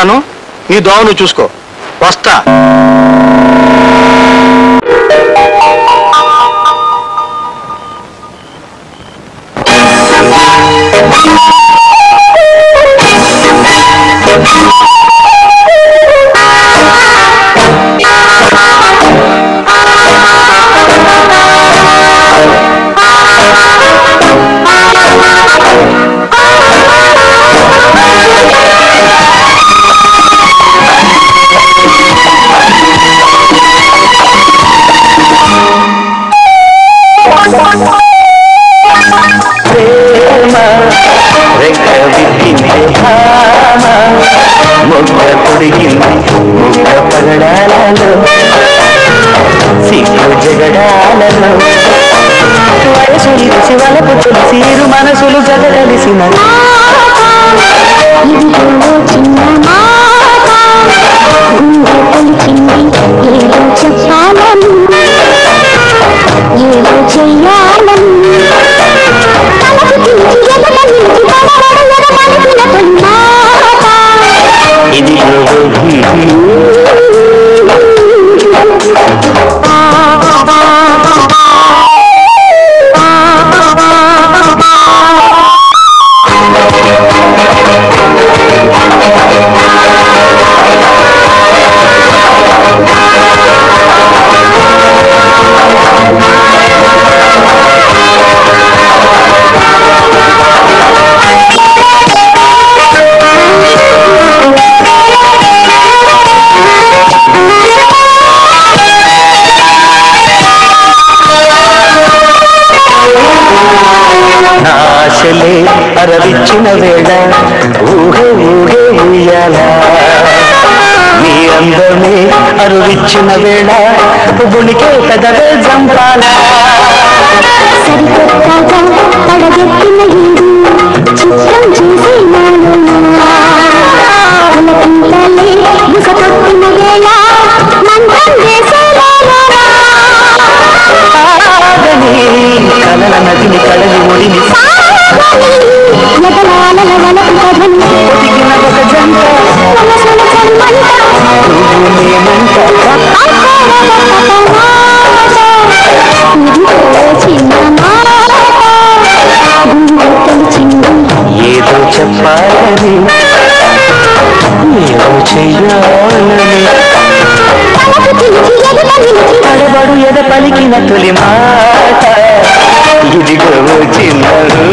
ఉంటాను నీ దోవ నువ్వు చూసుకో వస్తా ప్రేమ రెక్క విప్పింది భామ మొగ్గ పొడిగింది ముగ్గ పగడాలలో సిగ్గు జగడాలలో వయసు ఇరిసి వలపు తెలిసి ఇరు మనసులు జగ కలిసిన ఇదిగో చిన్న మాట గుండె తొలిచింది ఏదో చెప్పాలని ఏదో చెయ్యాలని తలకు తిరిగి ఎదట నిలిచి తడబడు ఎదపలికిన తొలి మాట ఇది నాశలే అరవిచ్చిన వేళ ఊహే ఊహే ఉయ్యాల నీ అందమే అరువిచ్చిన వేళ బుణికే పెదవే జంపాల సరికొత్తగా పడగెత్తిన ఈడు చిత్రం చేసి పులకింతలే బుస కొట్టిన వేళ మంత్రం చేసేలా ఆగని కలల నదిని కడలి ఒడిని ఎదలాలల వలపు కథని ఒదిగిన ఒక జంట మనసుల చమ్మంట నువ్వు నేనంట ఏదో చెప్పాలని ఏదో చెయ్యాలని తడబడు ఎద పలికిన తొలి మాట ఇదిగో చిన్నారు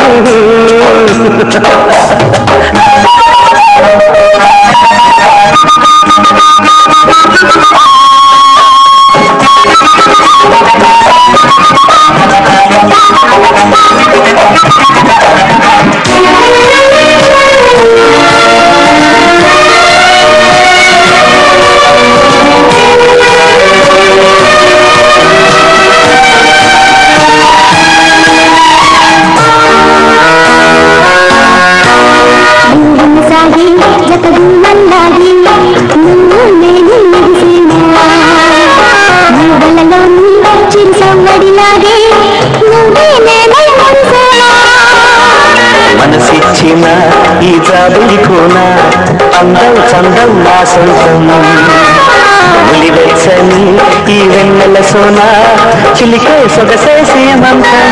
సాగి జతగుమ్మల్లాగి నువ్వు నేను మెరిసేనా మూడలలోని చిరు సవ్వడిలాగే నువ్వే నేనై మురిసేనా మనసిచ్చిన ఈ జాబిలి కోన అందం చందం నా సొంతం ఉలివెచ్చని ఈ వెన్నెల సోన చిలికే సొగసే సీమంతం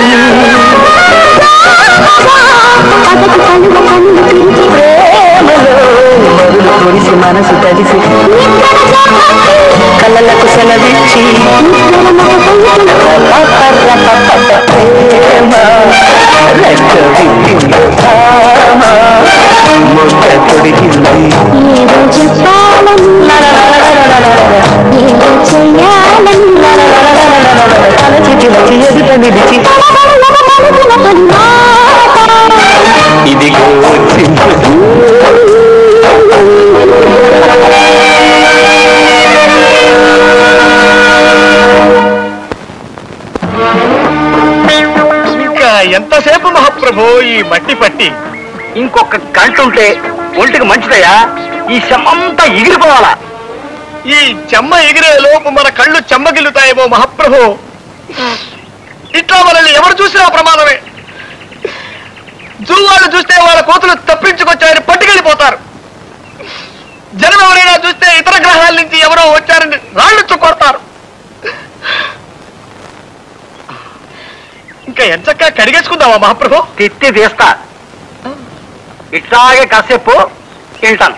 పగటి కలువ కన్ను తిరిగి ప్రేమలో మరులు కురిసి మనసు తడిసి నిద్ర జాపి కళ్ళలకు సెలవిచ్చి నిద్ర మొగ ప్రేమ రెక్క విప్పింది భామ ముద్ద తొడిగింది ఏదో చెప్పాలని ఏదో చెయ్యాలని తలచి చిలచి ఎదుట నిలిచి పలుకున తొలి మాట ఇదిగో వచ్చింది ఇంకా ఎంతసేపు మహాప్రభు ఈ మట్టి పట్టి ఇంకొక గంట ఉంటే ఒంటికి మంచిదయ్యా ఈ శమంతా ఎగిరిపోవాలా ఈ చెమ్మ ఎగిరే లోపు మన కళ్ళు చెమ్మగిల్లుతాయేమో మహాప్రభు ఇట్లా మనల్ని ఎవరు చూసినా ప్రమాదమే జూ వాళ్ళు చూస్తే వాళ్ళ కోతులు తప్పించుకొచ్చాయని పట్టుకెళ్ళిపోతారు జనం ఎవరైనా చూస్తే ఇతర గ్రహాల నుంచి ఎవరో వచ్చారని రాళ్ళు చుక్కొడతారు ఇంకా ఎంచక్క కడిగేసుకుందామా మహాప్రభు తిత్తి తీస్తా ఇట్లాగే కాసేపు వింటాను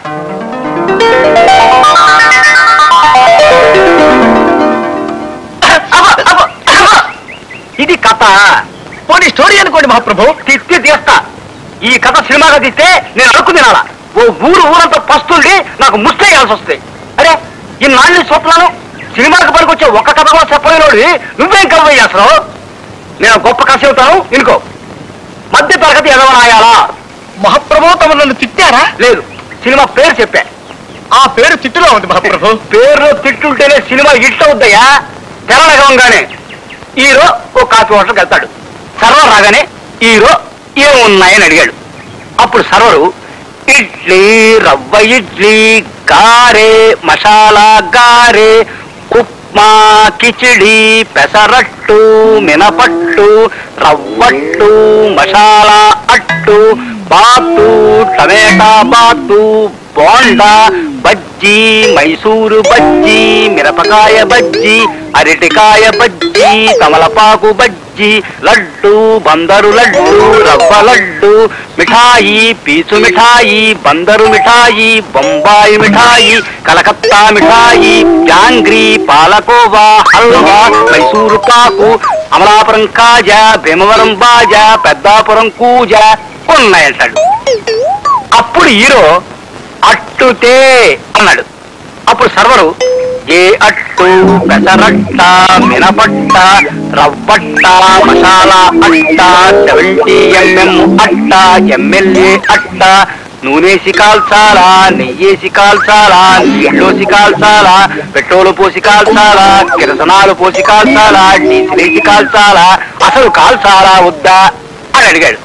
అబ్బ, అబ్బ, అబ్బ. ఇది కథ పోనీ స్టోరీ అనుకోండి మహాప్రభు తిత్తి తీస్తా ఈ కథ సినిమాగా తీస్తే నేను అడుక్కు తినాలా ఓ ఊరు ఊరంతా పస్తుండి నాకు ముస్తేయాల్సి వస్తుంది అరే ఈ నాళ్ళు చూస్తున్నాను సినిమాకి పనికొచ్చే ఒక్క కథ కూడా చెప్పలేనోడి నువ్వేం కలవయ్యా అసలు నేను గొప్ప కథ చెబుతాను ఇనుకో మధ్య తరగతి ఎదవనాయాలా మహాప్రభు తమ నన్ను తిట్టారా లేదు సినిమా పేరు చెప్పా ఆ పేరు తిట్టులో ఉంది మహాప్రభు పేరులో తిట్టుంటేనే సినిమా హిట్ అవుద్దయ్యా తెరలగంగానే హీరో ఓ కాఫీ హోటల్కి వెళ్తాడు సర్వర్ రాగానే హీరో ఏమున్నాయని అడిగాడు అప్పుడు సర్వరు ఇడ్లీ రవ్వ ఇడ్లీ గారే మసాలా గారే ఉప్మా కిచిడి పెసరట్టు మినపట్టు రవ్వట్టు మసాలా అట్టు బాతు టమేటా బాతు బోండా బజ్జీ మైసూరు బజ్జీ మిరపకాయ బజ్జీ అరటికాయ బజ్జీ తమలపాకు బజ్జీ లడ్డు బందరు లడ్డు రవ్వ లడ్డు మిఠాయి పీచు మిఠాయి బందరు మిఠాయి బొంబాయి మిఠాయి కలకత్తా మిఠాయి జాంగ్రీ పాలకోవా హల్వా మైసూరు పాకు అమలాపురం కాజా భీమవరం బాజా పెద్దాపురం కూజ ఉన్నాయంటాడు అప్పుడు హీరో అట్టుతే అన్నాడు అప్పుడు సర్వరు ఏ అట్టు పెసరట్ట మినపట్ట రవ్వట్ట మసాలా అట్ట సెవెంటీ ఎంఎం అట్ట ఎమ్మెల్యే అట్ట నూనెసి కాల్చాలా నెయ్యేసి కాల్చాలా నీళ్ళోసి కాల్చాలా పెట్రోలు పోసి కాల్చాలా కిరసనాలు పోసి కాల్చాలా డీజిలేసి కాల్చాలా అసలు కాల్చాలా వద్దా అని అడిగాడు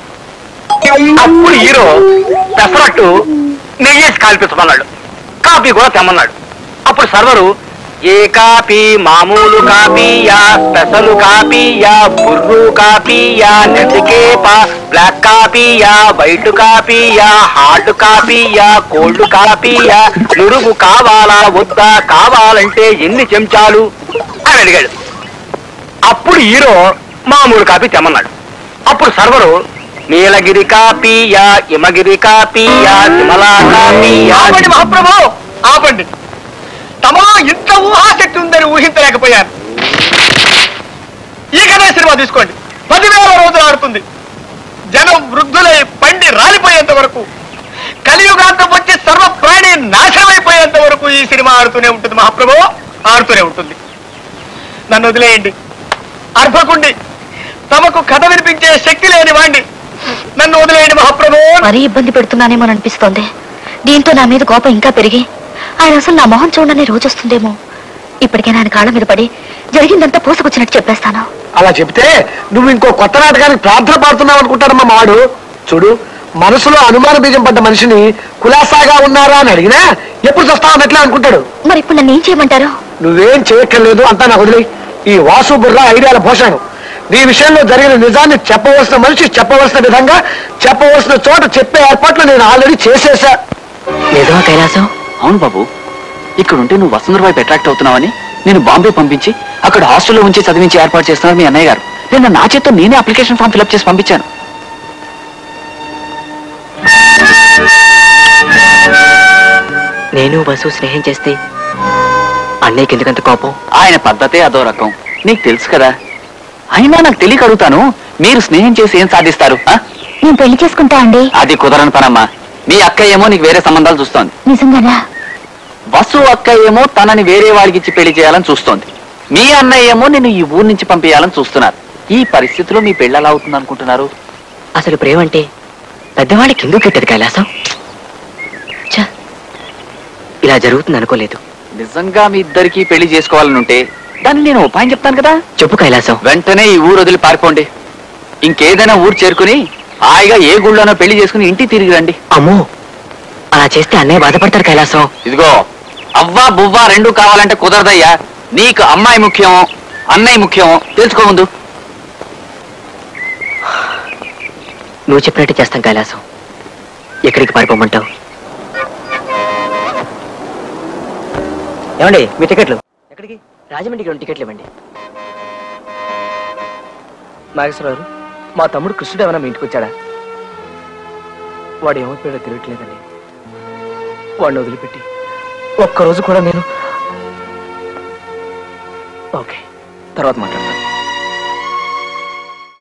అప్పుడు హీరో పెసరట్టు నెయ్యేసి కాల్పించమన్నాడు కాపీ కూడా తెమ్మన్నాడు అప్పుడు సర్వరు ఏ కాపీ మామూలు కాపీయా స్పెషల్ కాపీయా బుర్రు కాపీయా నెటికేప బ్లాక్ కాపీయా వైట్ కాపీయా హార్డ్ కాపీయా కోల్డ్ కాపీయా నురుగు కావాలా వద్దా కావాలంటే ఎన్ని చెంచాలు అని అడిగాడు అప్పుడు హీరో మామూలు కాపీ తెమ్మన్నాడు అప్పుడు సర్వరు నీలగిరి కాపీయా హిమగిరి కాపీయా సిమలా కాపీయా ఆపండి మహాప్రభు ఆపండి తమలో ఇంత ఊహాశక్తి ఉందని ఊహించలేకపోయాను ఈ కథ సినిమా తీసుకోండి పదివేల రోజులు ఆడుతుంది జనం వృద్ధులై పండి రాలిపోయేంత వరకు కలియుగాంతం వచ్చి సర్వ ప్రాణి నాశనమైపోయేంత వరకు ఈ సినిమా ఆడుతూనే ఉంటుంది మహాప్రభు ఆడుతూనే ఉంటుంది నన్ను వదిలేయండి అర్భకుండి తమకు కథ వినిపించే శక్తి లేని వాణ్ణి నన్ను వదిలేయండి మహాప్రభు మరీ ఇబ్బంది పెడుతున్నానేమో అనిపిస్తోంది దీంతో నా మీద కోపం ఇంకా పెరిగి ఆయన అసలు నా మొహం చూడని రోజు వస్తుందేమో ఇప్పటికైనా ఆయన కాళ్ళ మీద పడి జరిగిందంతా పూసుకొచ్చినట్టు చెప్పేస్తాను అలా చెప్తే నువ్వు ఇంకో కొత్త నాటకానికి ప్రార్థన పాడుతున్నావు అనుకుంటాడమ్మా మాడు చూడు మనసులో అనుమాన బీజం పడ్డ మనిషిని కులాసాగా ఉన్నారా అని అడిగినా ఎప్పుడు చస్తావు అన్నట్లే అనుకుంటాడు మరి ఇప్పుడు నన్ను ఏం చేయమంటారు నువ్వేం చేయక్కర్లేదు అంతా నాకు వదిలే ఈ వాసు బుర్ర ఐడియాల పోషాను నీ విషయంలో జరిగిన నిజాన్ని చెప్పవలసిన మనిషి చెప్పవలసిన విధంగా చెప్పవలసిన చోట చెప్పే ఏర్పాట్లు నేను ఆల్రెడీ చేసేసా నిజమా కైలాసం అవును బాబు ఇక్కడ ఉంటే నువ్వు వసంతర వైపు అట్రాక్ట్ అవుతున్నావని నేను బాంబే పంపించి అక్కడ హాస్టల్లో ఉంచి చదివించి ఏర్పాటు చేస్తున్నారు మీ అన్నయ్య గారు నేను నా చేత్తో నేనే అప్లికేషన్ ఫామ్ ఫిల్అప్ చేసి పంపించాను నేను వసు స్నేహం చేస్తే అన్నయ్యకి ఎందుకంత కోపం ఆయన పద్ధతే అదో రకం నీకు తెలుసు కదా అయినా నాకు తెలియక అడుగుతాను మీరు స్నేహం చేసి ఏం సాధిస్తారు ఆ? నేను పెళ్లి చేసుకుంటా అండి అది కుదరని పనమ్మా మీ అక్క ఏమో నీకు వేరే సంబంధాలు చూస్తోంది నిజంగానా వసు అక్క ఏమో తనని వేరే వాడికి ఇచ్చి పెళ్లి చేయాలని చూస్తోంది మీ అన్నయ్య ఏమో నిన్ను ఈ ఊరు నుంచి పంపించాలని చూస్తున్నారు ఈ పరిస్థితిలో మీ పెళ్ళి ఎలా అవుతుంది అనుకుంటున్నారు అసలు ప్రేమ అంటే పెద్దవాడికి ఎందుకు కట్టదు కైలాసం ఛ, ఇలా జరుగుతుంది అనుకోలేదు నిజంగా మీ ఇద్దరికి పెళ్లి చేసుకోవాలనుంటే దాన్ని నేను ఉపాయం చెప్తాను కదా చెప్పు కైలాసం వెంటనే ఈ ఊరు వదిలి పారిపోండి ఇంకేదైనా ఊరు చేరుకుని హాయిగా ఏ గుళ్ళోనో పెళ్లి చేసుకుని ఇంటికి తిరిగి రండి అమ్మో అలా చేస్తే అన్నయ్య బాధపడతారు కైలాసం ఇదిగో అవ్వా బువ్వా రెండు కావాలంటే కుదరదయ్యా నీకు అమ్మాయి ముఖ్యం అన్నయ్య ముఖ్యం తెలుసుకో ముందు నువ్వు చెప్పినట్టు చేస్తాం కైలాసం ఎక్కడికి పారిపోమంటావు ఏమండి మీ టికెట్లు ఎక్కడికి రాజమండ్రికి రెండు టికెట్లు ఇవ్వండి నాగేశ్వరరావు మా తమ్ముడు కృష్ణుడు ఏమైనా మీ ఇంటికి వచ్చాడా వాడు ఏమైపోయాడో తెలియట్లేదండి వాడిని వదిలిపెట్టి ఒక్కరోజు కూడా నేను ఓకే తర్వాత మాట్లాడతాను